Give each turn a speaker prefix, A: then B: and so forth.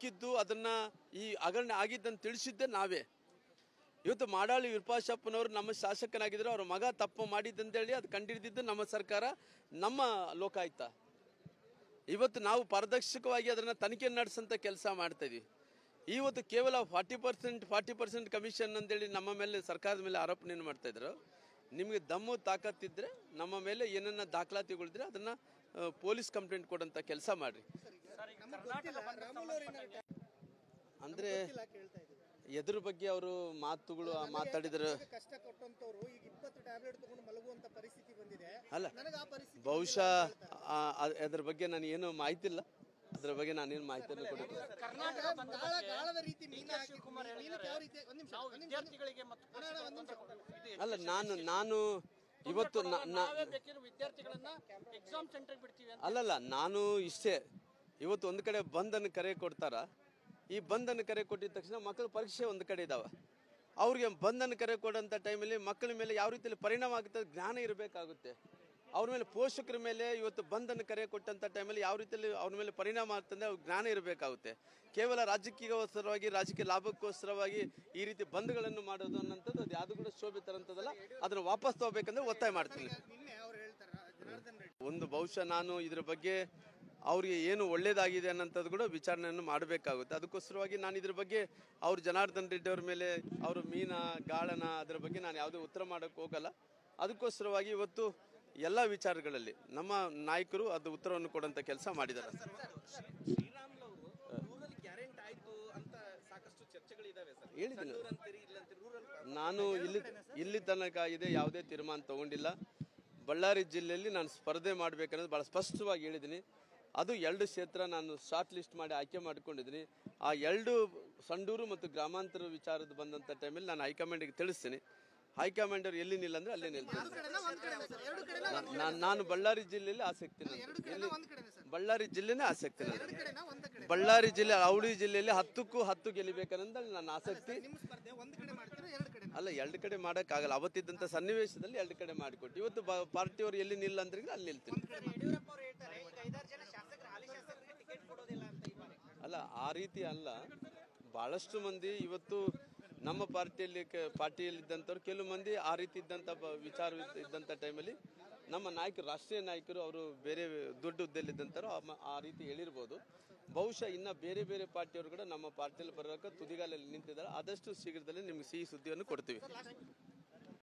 A: ಸಿಕ್ಕಿದ್ದು ಅದನ್ನ ಈ ಹಗರಣ ಆಗಿದ್ದನ್ನು ತಿಳಿಸಿದ್ದೆ ನಾವೇ ಇವತ್ತು ಮಾಡಾಳಿ ವಿರೂಪಾಕ್ಷಪ್ಪನವರು ನಮ್ಮ ಶಾಸಕನಾಗಿದ್ದರು ಅವ್ರ ಮಗ ತಪ್ಪು ಮಾಡಿದ್ದಂತೇಳಿ ಅದು ಕಂಡಿಡಿದಿದ್ದು ನಮ್ಮ ಸರ್ಕಾರ ನಮ್ಮ ಲೋಕಾಯುಕ್ತ ಇವತ್ತು ನಾವು ಪಾರದರ್ಶಕವಾಗಿ ಅದನ್ನ ತನಿಖೆ ನಡೆಸಂತ ಕೆಲಸ ಮಾಡ್ತಾ ಇದೀವಿ ಇವತ್ತು ಕೇವಲ forty percent forty percent commission ಅಂತೇಳಿ ನಮ್ಮ ಮೇಲೆ ಸರ್ಕಾರದ ಮೇಲೆ ಆರೋಪಣೆಯನ್ನು ಮಾಡ್ತಾ ಇದ್ರು ನಿಮಗೆ ದಮ್ಮು ತಾಕತ್ತಿದ್ರೆ ನಮ್ಮ ಮೇಲೆ ಏನನ್ನ ದಾಖಲಾತಿಗಳಿದ್ರೆ ಅದನ್ನ ಆ, ಪೊಲೀಸ್ ಕಂಪ್ಲೇಂಟ್ ಕೊಡಂತ ಕೆಲಸ ಮಾಡ್ರಿ ಅಂದ್ರೆ
B: ಕೇಳ್ತಾ ಇದ್ದೀವಿ
A: ಎದ್ರ ಬಗ್ಗೆ ಅವರು ಮಾತುಗಳು ಮಾತಾಡಿದ್ರು
B: ಕಷ್ಟ ಕೊಟ್ಟಂತವ್ರು ಈಗ ಇಪ್ಪತ್ತು ಟ್ಯಾಬ್ಲೆಟ್ ತಗೊಂಡು ಮಲಗುವಂತ ಪರಿಸ್ಥಿತಿ ಬಂದಿದೆ
A: ಅಲ್ಲ
B: ನನಗೆ ಆ ಪರಿಸ್ಥಿತಿ
A: ಬಹುಶಃ ಆ- ಆ- ಅದ್ರ ಬಗ್ಗೆ ನಾನು ಏನು ಮಾಹಿತಿ ಇಲ್ಲ ಅದ್ರ ಬಗ್ಗೆ ನಾನೇನು ಮಾಹಿತಿಯನ್ನು ಕೊಡೋದು
B: ಕರ್ನಾಟಕ ಗಾಳ ಗಾಳದ ರೀತಿ ಮೀನು ಹಾಕಿ ಮೀನಕ್ಕೆ ಯಾವ ರೀತಿ ಒಂದ್ ನಿಮಿಷ
C: ನಾವು
B: ಒಂದ್ ನಿಮಿಷ
C: ವಿದ್ಯಾರ್ಥಿಗಳಿಗೆ ಮತ್ತು
B: ಅಣ್ಣ, ಅಣ್ಣ, ಒಂದ್ ನಿಮಿಷ
A: ಅಲ್ಲ ನಾನು ನಾನು ಇವತ್ತು ನಾ- ನಾ-
C: ನಾವೇ ಬೇಕಿರೋ ವಿದ್ಯಾರ್ಥಿಗಳನ್ನ ಎಕ್ಸಾಮ್ ಸೆಂಟರ್ ಬಿಡ್ತೀವಿ ಅಂತ
A: ಅಲ್ಲಲ್ಲ ನಾನು ಇಷ್ಟೇ ಇವತ್ತು ಒಂದು ಕಡೆ ಬಂದನ್ನು ಕರೆ ಕೊಡ್ತಾರ ಈ ಬಂದನ್ನು ಕರೆ ಕೊಟ್ಟಿದ ತಕ್ಷಣ ಮಕ್ಕಳ ಪರೀಕ್ಷೆ ಒಂದು ಕಡೆ ಇದಾವೆ ಅವ್ರಿಗೆ ಬಂದನ್ನು ಕರೆ ಕೊಡೋಂಥ ಟೈಮಲ್ಲಿ ಮಕ್ಕಳ ಮೇಲೆ ಯಾವ ರೀತಿಯಲ್ಲಿ ಪರಿಣಾಮ ಆಗುತ್ತೆ ಅದು ಜ್ಞಾನ ಇರಬೇಕಾಗುತ್ತೆ ಅವ್ರ ಮೇಲೆ ಪೋಷಕರ ಮೇಲೆ ಇವತ್ತು ಬಂದನ್ನು ಕರೆ ಕೊಟ್ಟಂಥ ಟೈಮಲ್ಲಿ ಯಾವ ರೀತಿಯಲ್ಲಿ ಅವ್ರ ಮೇಲೆ ಪರಿಣಾಮ ಆಗ್ತದೆ ಅವ್ರ ಜ್ಞಾನ ಇರಬೇಕಾಗುತ್ತೆ ಕೇವಲ ರಾಜಕೀಯಕ್ಕೋಸ್ಕರವಾಗಿ ರಾಜಕೀಯ ಲಾಭಕ್ಕೋಸ್ಕರವಾಗಿ ಈ ರೀತಿ ಬಂದ್ಗಳನ್ನು ಮಾಡೋದು ಅನ್ನೋಂಥದ್ದು ಅದು ಯಾವುದು ಕೂಡ ಶೋಭೆ ತರಂಥದ್ದಲ್ಲ ಅದನ್ನು ವಾಪಸ್ ತಗೋಬೇಕಂದ್ರೆ ಒತ್ತಾಯ ಮಾಡ್ತೀನಿ
B: ನಿನ್ನೆ ಅವ್ರು ಹೇಳ್ತಾರ ಜನಾರ್ದನ್ ರೆಡ್ಡಿ
A: ಒಂದು ಬಹುಶಃ ನಾನು ಇದ್ರ ಬಗ್ಗೆ ಅವ್ರಿಗೆ ಏನು ಒಳ್ಳೇದಾಗಿದೆ ಅನ್ನೋಂಥದ್ದು ಕೂಡ ವಿಚಾರಣೆಯನ್ನು ಮಾಡಬೇಕಾಗುತ್ತೆ ಅದಕ್ಕೋಸ್ಕರವಾಗಿ ನಾನು ಇದ್ರ ಬಗ್ಗೆ ಅವ್ರ ಜನಾರ್ದನ್ ರೆಡ್ಡಿ ಅವ್ರ ಮೇಲೆ ಅವರು ಮೀನ ಗಾಳನ ಅದ್ರ ಬಗ್ಗೆ ನಾನು ಯಾವುದೇ ಉತ್ತರ ಮಾಡೋಕ್ಕೆ ಹೋಗಲ್ಲ ಅದಕ್ಕೋಸ್ಕರವಾಗಿ ಇವತ್ತು ಎಲ್ಲ ವಿಚಾರಗಳಲ್ಲಿ ನಮ್ಮ ನಾಯಕರು ಅದು ಉತ್ತರವನ್ನು ಕೊಡೋಂಥ ಕೆಲಸ ಮಾಡಿದ್ದಾರೆ
D: ಶ್ರೀರಾಮ್ಲವರು ರೂರಲ್ ಗ್ಯಾರಂಟಿ ಆಯ್ತು ಅಂತ ಸಾಕಷ್ಟು ಚರ್ಚೆಗಳಿದಾವೆ ಸರ್
A: ಹೇಳಿದ್ದೀನಿ
D: ರೂರಲ್ ಅಂತೀರಿ ಇಲ್ಲಂತೀರಿ ರೂರಲ್
A: ನಾನು ಇಲ್ಲಿ ಇಲ್ಲಿ ತನಕ ಇದೆ ಯಾವುದೇ ತೀರ್ಮಾನ ತಗೊಂಡಿಲ್ಲ ಬಳ್ಳಾರಿ ಜಿಲ್ಲೆಯಲ್ಲಿ ನಾನು ಸ್ಪರ್ಧೆ ಮಾಡ್ಬೇಕನ್ನೋದು ಭಾಳ ಸ್ಪಷ್ಟವಾಗಿ ಹೇಳಿದ್ದೀನಿ ಅದು ಎರಡು ಕ್ಷೇತ್ರ ನಾನು ಶಾರ್ಟ್ ಲಿಸ್ಟ್ ಮಾಡಿ ಆಯ್ಕೆ ಮಾಡ್ಕೊಂಡಿದ್ದೀನಿ ಆ ಎರಡು ಸಂಡೂರು ಮತ್ತು ಗ್ರಾಮಾಂತರ ವಿಚಾರದ ಬಂದಂಥ ಟೈಮಲ್ಲಿ ನಾನು ಹೈಕಮಾಂಡಿಗೆ ತಿಳಿಸ್ತೀನಿ ಹೈಕಮಾಂಡ್ ಅವ್ರು ಎಲ್ಲಿ ನಿಲ್ಲ ಅಂದ್ರೆ ಅಲ್ಲೇ ನಿಲ್ತೀನಿ
B: ಕಡೆನಾ ಒಂದ್ ಕಡೆನಾ ಸರ್ ಎರಡು ಕಡೆನಾ ಒಂದ್
A: ನಾನು ನಾನು ಬಳ್ಳಾರಿ ಜಿಲ್ಲೆಯಲ್ಲಿ ಆಸಕ್ತಿ
B: ಎರಡು
A: ನಂದು.
B: ಕಡೆನಾ ಒಂದ್ ಕಡೆನಾ ಸರ್
A: ಬಳ್ಳಾರಿ ಜಿಲ್ಲೆನೇ ಆಸಕ್ತಿ ನಂದು.
B: ಎರಡು ಕಡೆನಾ ಒಂದ್ ಕಡೆ
A: ಬಳ್ಳಾರಿ ಜಿಲ್ಲೆ ಔಡಿ ಜಿಲ್ಲೆಯಲ್ಲಿ ಹತ್ತಕ್ಕೂ ಹತ್ತು ಗೆಲ್ಲಿಬೇಕನ್ನೋದು ನನ್ನ ಆಸಕ್ತಿ
B: ನಿಮ್ಮ ಸ್ಪರ್ಧೆ ಒಂದ್ ಕಡೆ ಮಾಡ್ತೀರಾ ಎರಡು ಕಡೆ
A: ಅಲ್ಲ ಎರಡು ಕಡೆ ಮಾಡೋಕ್ಕಾಗಲ್ಲ ಅವತ್ತಿದ್ದಂಥ ಸನ್ನಿವೇಶದಲ್ಲಿ ಎರಡು ಕಡೆ ಮಾಡಿಕೊಟ್ಟು ಇವತ್ತು ಬ- ಪಾರ್ಟಿಯವರು ಎಲ್ಲಿ ನಿಲ್ಲ ಅಂದ್ರೆ ಅಲ್ಲಿ ನಿಲ್ತೀನಿ
D: ಯಡಿಯೂರಪ್ಪ ಅವರು ಹೇಳ್ತಾರೆ ಈಗ ಐದಾರು ಜನ ಶಾಸಕರು ಹಾಲಿ ಶಾಸಕರಿಗೆ ಟಿಕೆಟ್ ಕೊಡೋದಿಲ್ಲ ಅಂತ ಈ ಬಾರಿ
A: ಅಲ್ಲ ಆ ರೀತಿ ಅಲ್ಲ ಬಹಳಷ್ಟು ಮಂದಿ ಇವತ್ತು ನಮ್ಮ ಪಾರ್ಟಿಯಲ್ಲಿ ಕ- ಪಾರ್ಟಿಯಲ್ಲಿ ಇದ್ದಂಥವ್ರು ಕೆಲವು ಮಂದಿ ಆ ರೀತಿ ಇದ್ದಂಥ ಬ- ವಿಚಾರ ಇದ್ದಂಥ ಟೈಮಲ್ಲಿ ನಮ್ಮ ನಾಯಕರು ರಾಷ್ಟ್ರೀಯ ನಾಯಕರು ಅವರು ಬೇರೆ ದೊಡ್ಡ ಹುದ್ದೆಯಲ್ಲಿ ಇದ್ದಂಥವ್ರು ಆ ಮ- ಆ ರೀತಿ ಹೇಳಿರ್ಬೋದು ಬಹುಶಃ ಇನ್ನ ಬೇರೆ ಬೇರೆ ಪಾರ್ಟಿಯವರು ಕೂಡ ನಮ್ಮ ಪಾರ್ಟಿಯಲ್ಲಿ ಬರೋಕೆ ತುದಿಗಾಲಲ್ಲಿ ನಿಂತಿದ್ದಾರೆ ಆದಷ್ಟು ಶೀಘ್ರದಲ್ಲೇ ನಿಮ್ಗೆ ಸಿಹಿ ಸುದ್ದಿಯನ್ನು ಕೊಡ್ತೀವಿ